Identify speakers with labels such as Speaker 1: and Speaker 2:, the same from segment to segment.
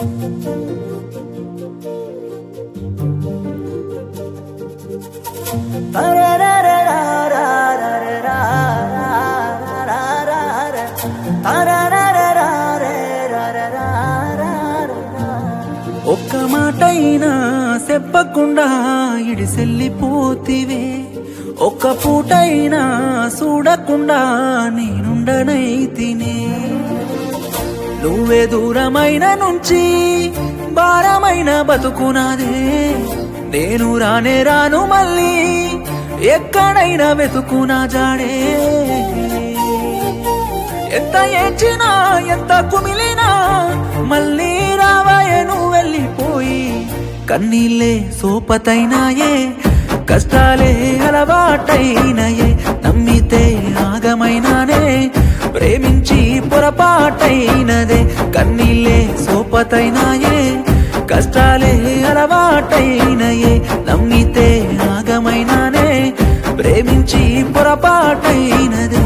Speaker 1: ఒక్క మాటైనా చెప్పకుండా ఇడిసెల్లిపోతివే ఒక్క పూటైనా చూడకుండా నేనుండనైతినే నువ్వే దూరమైన నుంచి భారమైన బతుకునాదే నేను రానే రాను మళ్ళీ ఎక్కడైనా వెతుకునా జాడే ఎంత ఏడ్చినా ఎంత కుమిలినా మళ్ళీ రావాయే నువ్వు వెళ్ళిపోయి కన్నీళ్ళే సోపతైనాయే కష్టాలే అలవాటైనయే నమ్మితే ఆగమైనానే ప్రేమించి పొరపాటైనదే కన్నీళ్ళే సోపతైనాయే కష్టాలే అలవాటైనయే నమ్మితే ఆగమైనానే ప్రేమించి పొరపాటైనదే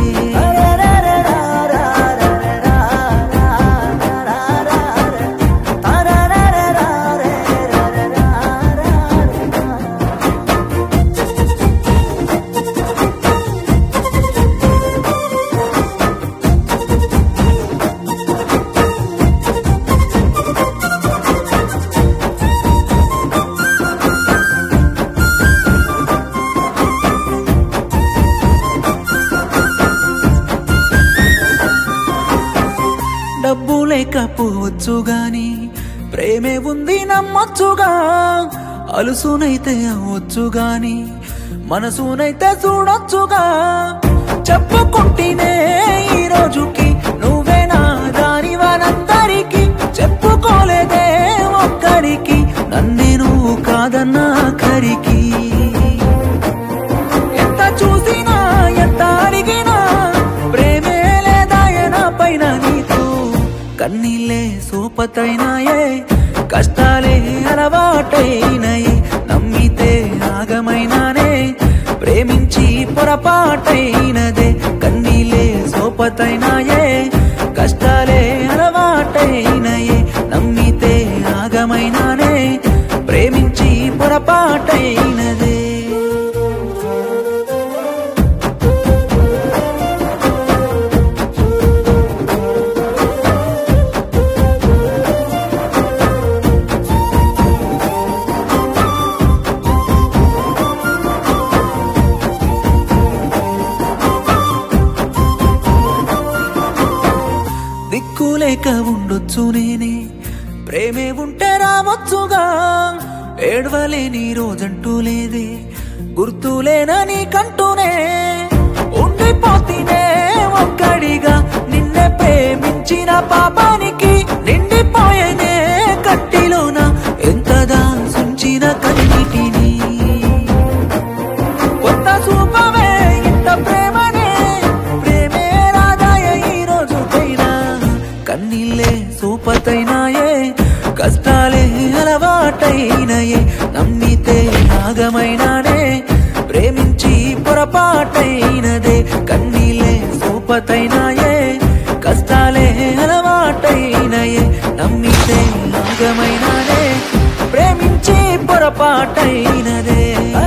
Speaker 1: డబ్బు లేకపోవచ్చు గాని ప్రేమే ఉంది నమ్మొచ్చుగా అలుసునైతే అవ్వచ్చు గాని మనసునైతే చూడొచ్చుగా చెప్పుకుంటేనే ఈ రోజుకి నువ్వే నా దాని వానందరికి చెప్పుకోలేదే ఒక్కరికి నన్నే నువ్వు కాదన్నా కరికి ఎంత చూసినా ఎంత అడిగినా ప్రేమే లేదాయన పైన నీకు కన్నీళ్ళే సోపతైనాయే కష్టాలే అలవాటైనాయి నమ్మితే ఆగమైనానే ప్రేమించి పొరపాటైనదే కన్నీళ్ళే సోపతైనాయే కష్టాలే అలవాటైనయే నమ్మితే ఆగమైనానే ప్రేమించి పొరపాటైనదే దిక్కులేక ఉండొచ్చు నేనే ప్రేమే ఉంటే రావచ్చుగా ఏడవలేని రోజంటూ లేదే గుర్తులేనని కంటూనే ఉండిపోతీనే ఒక్కడిగా నిన్నే ప్రేమించిన పాపానికి నిండిపోయేనే కట్టిలోన ఎంతదా సుంచిన కన్నిటిని కొత్త చూపవే ఇంత ప్రేమనే ప్రేమే రాదాయ ఈ రోజు పైన కన్నీళ్ళే సూపతైనాయే కష్టాలే అలవాటైనయే నమ్మితే నాగమైనానే ప్రేమించి పొరపాటైనదే కన్నీళ్ళే సూపతైనాయే కష్టాలే అలవాటైనయే నమ్మితే నాగమైనానే ప్రేమించి పొరపాటైనదే